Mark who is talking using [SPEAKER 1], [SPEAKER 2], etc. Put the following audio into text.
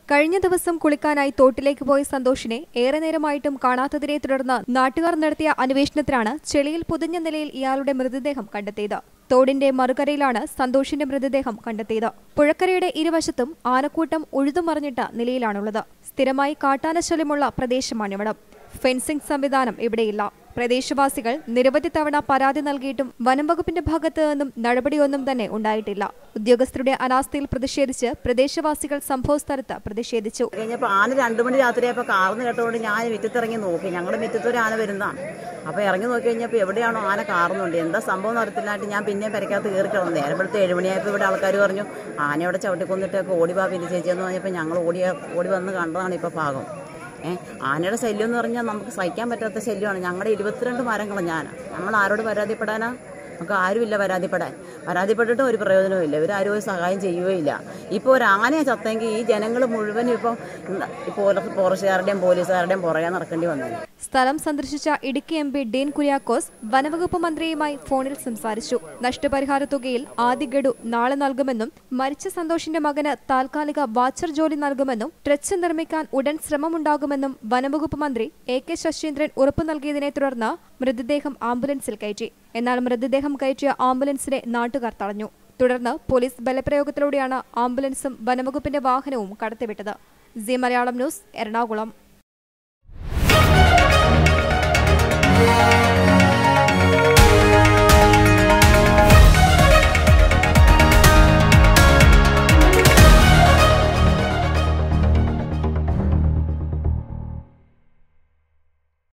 [SPEAKER 1] കഴിഞ്ഞ ദിവസം കുളിക്കാനായി തോട്ടിലേക്ക് പോയ സന്തോഷിനെ ഏറെ നേരമായിട്ടും കാണാത്തതിനെ തുടർന്ന് നാട്ടുകാർ നടത്തിയ അന്വേഷണത്തിലാണ് ചെളിയിൽ പുതിഞ്ഞ നിലയിൽ ഇയാളുടെ മൃതദേഹം കണ്ടെത്തിയത് തോടിന്റെ മറുകരയിലാണ് സന്തോഷിന്റെ മൃതദേഹം കണ്ടെത്തിയത് പുഴക്കരയുടെ ഇരുവശത്തും ആനക്കൂട്ടം ഉഴുതുമറിഞ്ഞിട്ട നിലയിലാണുള്ളത് സ്ഥിരമായി കാട്ടാനശല്യമുള്ള പ്രദേശമാണിവിടം ഫെൻസിംഗ് സംവിധാനം ഇവിടെയില്ല പ്രദേശവാസികൾ നിരവധി തവണ പരാതി നൽകിയിട്ടും വനംവകുപ്പിന്റെ ഭാഗത്തു നിന്നും നടപടിയൊന്നും തന്നെ ഉണ്ടായിട്ടില്ല ഉദ്യോഗസ്ഥരുടെ അനാസ്ഥയിൽ പ്രതിഷേധിച്ച് പ്രദേശവാസികൾ സംഭവസ്ഥലത്ത് പ്രതിഷേധിച്ചു
[SPEAKER 2] കഴിഞ്ഞപ്പോൾ ആന രണ്ടു മണി രാത്രിയായപ്പോൾ കാർന്ന് കേട്ടതുകൊണ്ട് ഞാൻ മുറ്റത്തിറങ്ങി നോക്കി ഞങ്ങളുടെ മുറ്റത്തൊരു ആന വരുന്നതാണ് അപ്പോൾ ഇറങ്ങി നോക്കി കഴിഞ്ഞപ്പോൾ എവിടെയാണോ ആന കാറുന്നുണ്ട് എന്താ സംഭവം നടത്തില്ലായിട്ട് ഞാൻ പിന്നെ പെരക്കകത്ത് കയറി കിടന്നു നേരത്തെ ഏഴ് മണിയായപ്പോൾ ഇവിടെ ആൾക്കാർ പറഞ്ഞു ആനയോടെ ചവിട്ടിക്കൊന്നിട്ടൊക്കെ ഓടി വാ പിന്നെ ചേച്ചിയെന്ന് പറഞ്ഞപ്പോൾ ഞങ്ങൾ ഓടി ഓടി വന്ന് കണ്ടതാണ് ഇപ്പോൾ ഭാഗം ഏ ആനയുടെ ശല്യം എന്ന് പറഞ്ഞാൽ നമുക്ക് സഹിക്കാൻ പറ്റാത്ത ശല്യമാണ് ഞങ്ങളുടെ ഇരുപത്തിരണ്ട് മരങ്ങൾ ഞാൻ നമ്മൾ ആരോട് പരാതിപ്പെടാനാ നമുക്ക് ആരുമില്ല പരാതിപ്പെടാൻ പരാതിപ്പെട്ടിട്ടും ഒരു പ്രയോജനവും ഇല്ല ഇവരാരും ഒരു സഹായം ചെയ്യുകയില്ല ഇപ്പോൾ ഒരു ആനയെ ചത്തെങ്കിൽ ഈ ജനങ്ങൾ മുഴുവനും ഇപ്പം ഫോറസ്റ്റുകാരുടെയും പോലീസുകാരുടെയും പുറകെ നടക്കേണ്ടി വന്നത്
[SPEAKER 1] സ്ഥലം സന്ദർശിച്ച Idukki M P Dean Kuriakose വനവകുപ്പ് മന്ത്രിയുമായി ഫോണിൽ സംസാരിച്ചു നഷ്ടപരിഹാര തുകയിൽ ആദ്യ ഗഡു നാളെ നൽകുമെന്നും മരിച്ച സന്തോഷിന്റെ മകന് താൽക്കാലിക വാച്ചർ ജോലി നൽകുമെന്നും ട്രച്ച് നിർമ്മിക്കാൻ ഉടൻ ശ്രമമുണ്ടാകുമെന്നും വനവകുപ്പ് മന്ത്രി എ കെ ശശീന്ദ്രൻ ഉറപ്പു നൽകിയതിനെ തുടർന്ന് മൃതദേഹം ആംബുലൻസിൽ കയറ്റി എന്നാൽ മൃതദേഹം കയറ്റിയ ആംബുലൻസിനെ നാട്ടുകാർ തടഞ്ഞു തുടർന്ന് പോലീസ് ബലപ്രയോഗത്തിലൂടെയാണ് ആംബുലൻസും വനവകുപ്പിന്റെ വാഹനവും കടത്തിവിട്ടത് സി മലയാളം ന്യൂസ് എറണാകുളം